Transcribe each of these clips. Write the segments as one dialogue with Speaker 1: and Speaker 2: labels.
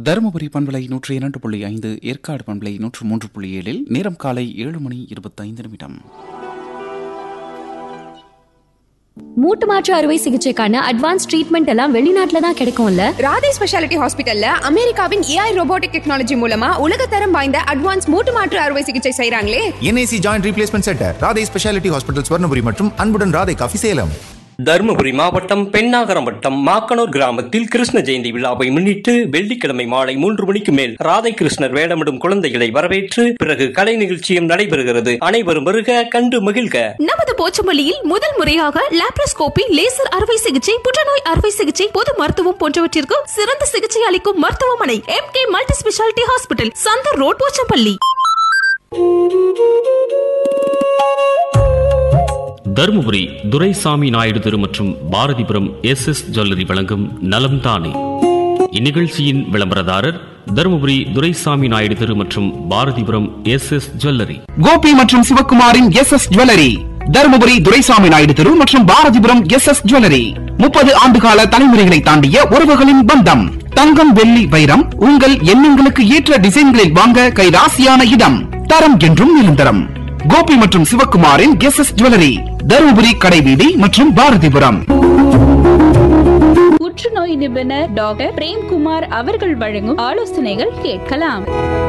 Speaker 1: தருமபுரி பண்பலை நூற்றி இரண்டு புள்ளி ஐந்து ஏற்காடு பண்பலை நூற்று மூன்று புள்ளி ஏழில் நேரம் காலை ஏழு மணி இருபத்தைந்து நிமிடம்
Speaker 2: மூட்டு மாற்று அறுவை சிகிச்சைக்கான அட்வான்ஸ் ட்ரீட்மெண்ட் எல்லாம் வெளிநாட்டுல தான் கிடைக்கும்ல
Speaker 3: ராதே ஸ்பெஷாலிட்டி ஹாஸ்பிட்டல்ல அமெரிக்காவின் ஏஐ ரோபோட்டிக் டெக்னாலஜி மூலமா உலகத்தரம் வாய்ந்த அட்வான்ஸ் மூட்டு மாற்று அறுவை சிகிச்சை செய்றாங்களே
Speaker 4: NIC joint replacement centre Radhai speciality hospital Swarnapuri மற்றும் அன்புடன் ராதை காஃபி சேலம்
Speaker 5: தருமபுரி மாவட்டம் பெண்ணாகரம் வட்டம் மாக்கனூர் கிராமத்தில் கிருஷ்ண ஜெயந்தி விழாவை முன்னிட்டு வெள்ளிக்கிழமை மாலை மூன்று மணிக்கு மேல் ராதை கிருஷ்ணர் வேடமிடும் குழந்தைகளை வரவேற்று பிறகு கலை நிகழ்ச்சியும் நடைபெறுகிறது அனைவரும் வருக கண்டு மகிழ்க
Speaker 6: நமது போச்சமல்லியில் முதல் முறையாக லாப்ரோஸ்கோபி லேசர் அறுவை சிகிச்சை புற்றுநோய் அறுவை சிகிச்சை பொது மருத்துவம் போன்றவற்றிற்கு சிறந்த சிகிச்சை அளிக்கும் மருத்துவமனை M K multi speciality hospital Chandar road Pochampalli
Speaker 7: Dharmapuri Duraisamy Naidu தெரு மற்றும் பாரதிபுரம் எஸ் எஸ் ஜுவல்லரி வழங்கும் நலம் தானே இந்நிகழ்ச்சியின் விளம்பரதாரர் தருமபுரி துரைசாமி நாயுடு தெரு மற்றும் Bharathipuram S S jewellery
Speaker 8: Gopi மற்றும் சிவகுமாரின் S S jewellery Dharmapuri Duraisamy Naidu தெரு மற்றும் பாரதிபுரம் எஸ் எஸ் ஜுவல்லரி முப்பது ஆண்டுகால தலைமுறைகளை தாண்டிய உறவுகளின் பந்தம் தங்கம் வெள்ளி வைரம் உங்கள் எண்ணங்களுக்கு ஏற்ற டிசைன்களில் வாங்க கை ராசியான இடம் தரம் என்றும் நிரந்தரம் கோபி மற்றும் சிவகுமாரின் எஸ் எஸ் ஜுவல்லரி தருமபுரி கடைவீதி மற்றும் பாரதிபுரம்
Speaker 9: புற்றுநோய் நிபுணர் டாக்டர் பிரேம்குமார் அவர்கள் வழங்கும் ஆலோசனைகள் கேட்கலாம்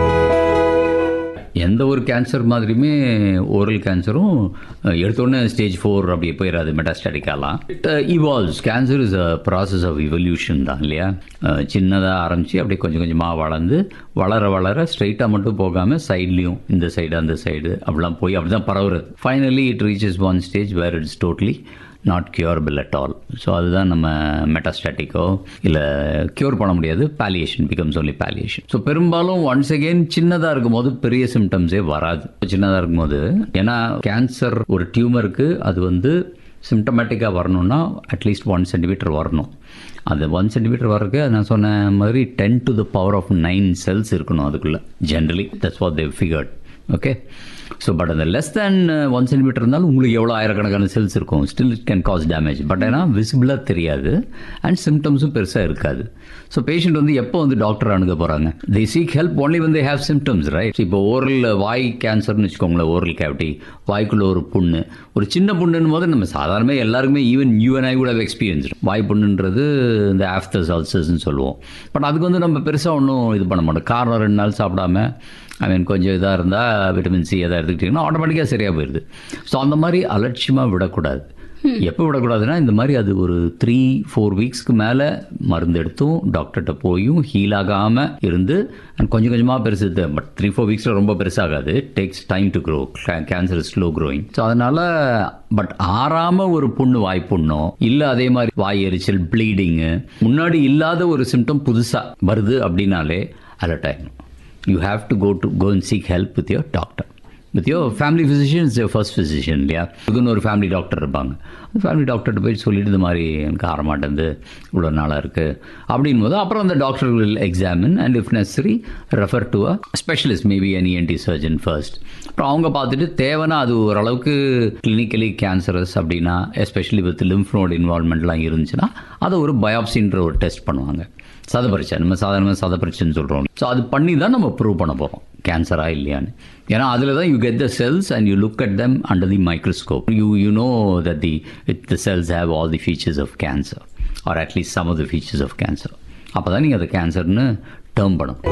Speaker 10: எந்த ஒரு கேன்சர் மாதிரியுமே ஓரல் கேன்சரும் எடுத்தோடனே ஸ்டேஜ் ஃபோர் அப்படி போயிடாது மெட்டாஸ்டாட்டிக்காலாம் it evolves cancer is a process of evolution தான் இல்லையா சின்னதாக ஆரம்பித்து அப்படியே கொஞ்சம் கொஞ்சமாக வளர்ந்து வளர வளர ஸ்ட்ரைட்டாக மட்டும் போகாமல் சைட்லேயும் இந்த சைடு அந்த சைடு அப்படிலாம் போய் அப்படி தான் பரவுறது finally it reaches one stage where it's totally not curable at all so அதுதான் நம்ம மெட்டாஸ்டாட்டிக்கோ இல்லை க்யூர் பண்ண முடியாது palliation becomes only palliation so பெரும்பாலும் ஒன்ஸ் அகெயின் சின்னதாக இருக்கும்போது பெரிய சிம்டம்ஸே வராது சின்னதாக இருக்கும்போது ஏன்னா கேன்சர் ஒரு டியூமருக்கு அது வந்து சிம்டமேட்டிக்காக வரணும்னா அட்லீஸ்ட் ஒன் சென்டிமீட்டர் வரணும் அது ஒன் சென்டிமீட்டர் வர்றதுக்கு நான் சொன்ன மாதிரி ten to the power of nine cells இருக்கணும் அதுக்குள்ளே generally that's what they figured okay so but அந்த லெஸ் தேன் ஒன் சென்டிமீட்டர் இருந்தாலும் உங்களுக்கு எவ்வளோ ஆயிரக்கணக்கான செல்ஸ் இருக்கும் still it can cause damage but ஏன்னா விசிபிளாக தெரியாது அண்ட் சிம்டம்ஸும் பெருசாக இருக்காது ஸோ பேஷண்ட் வந்து எப்போ வந்து டாக்டர் அணுக போகிறாங்க தி சீக் ஹெல்ப் ஒன்லி வந்து ஹேவ் சிம்டம்ஸ் ரைட் இப்போ ஓரல் வாய் கேன்சர்னு வச்சுக்கோங்களேன் ஓரல் கேவிட்டி வாய்க்குள்ள ஒரு புண்ணு ஒரு சின்ன புண்ணுன்னு போது நம்ம சாதாரணமாக எல்லாருக்குமே ஈவன் யூ அண்ட் ஐ கூட எக்ஸ்பீரியன்ஸ் வாய் புண்ணுன்றது இந்த ஆஃப்டர்ஸ் அல்சர்ஸ்னு சொல்லுவோம் பட் அதுக்கு வந்து நம்ம பெருசாக ஒன்றும் இது பண்ண மாட்டோம் காரணம் ரெண்டு நாள் சாப்பிடாம ஐ மீன் கொஞ்சம் இதாக இருந்தால் விட்டமின் சி எதாவது எடுத்துக்கிட்டிங்கன்னா ஆட்டோமேட்டிக்காக சரியாக போயிடுது ஸோ அந்த மாதிரி அலட்சியமாக விடக்கூடாது எப்போ விடக்கூடாதுன்னா இந்த மாதிரி அது ஒரு த்ரீ ஃபோர் வீக்ஸ்க்கு மேலே மருந்து எடுத்தும் டாக்டர்கிட்ட போயும் ஹீல் ஆகாமல் இருந்து அண்ட் கொஞ்சம் கொஞ்சமாக பெருசு பட் த்ரீ ஃபோர் வீக்ஸில் ரொம்ப பெருசாகாது takes time to grow cancer slow growing so அதனால் பட் ஆறாமல் ஒரு புண்ணு வாய் புண்ணோ இல்லை அதே மாதிரி வாய் எரிச்சல் ப்ளீடிங்கு முன்னாடி இல்லாத ஒரு சிம்டம் புதுசாக வருது அப்படின்னாலே அலர்ட் ஆகிடும் you have to go to go and seek help with your doctor with your family physician is your first physician இல்லையா இதுக்குன்னு ஒரு ஃபேமிலி டாக்டர் இருப்பாங்க அந்த ஃபேமிலி டாக்டர்கிட்ட போய் சொல்லிட்டு இந்த மாதிரி எனக்கு ஆற மாட்டேங்குது இவ்வளோ நாளாக இருக்குது அப்படின் போது அப்புறம் அந்த doctor will examine and if necessary refer to a specialist maybe an ENT surgeon first அப்புறம் அவங்க பார்த்துட்டு தேவைன்னா அது ஓரளவுக்கு கிளினிக்கலி கேன்சரஸ் அப்படின்னா எஸ்பெஷலி வித் லிம்ஃப் நோட் இன்வால்மெண்ட்லாம் இருந்துச்சுன்னா அதை ஒரு பயாப்சின்ற ஒரு டெஸ்ட் பண்ணுவாங்க சதப்பரிச்சை நம்ம சாதாரணமாக சதப்பரிச்சைன்னு சொல்கிறோம் ஸோ அது பண்ணி தான் நம்ம ப்ரூவ் பண்ண போகிறோம் கேன்சரா இல்லையான்னு ஏன்னா அதில் தான் you get the cells and you look at them under the microscope you you know that the it the cells have all the features of cancer or at least some of the features of cancer அப்போ தான் நீங்கள் அதை கேன்சர்னு term பண்ணும்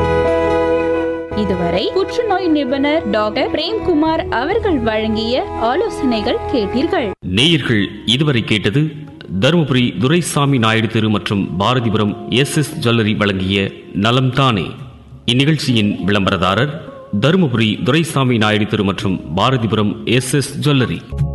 Speaker 9: இதுவரை புற்றுநோய் நிபுணர் doctor Premkumar அவர்கள் வழங்கிய ஆலோசனைகள் கேட்டீர்கள்
Speaker 7: நேயர்கள் இதுவரை கேட்டது தருமபுரி துரைசாமி நாயுடு தெரு மற்றும் பாரதிபுரம் எஸ் எஸ் ஜுவல்லரி வழங்கிய நலம் தானே இந்நிகழ்ச்சியின் விளம்பரதாரர் தருமபுரி துரைசாமி நாயுடு தெரு மற்றும் பாரதிபுரம் எஸ் எஸ் ஜுவல்லரி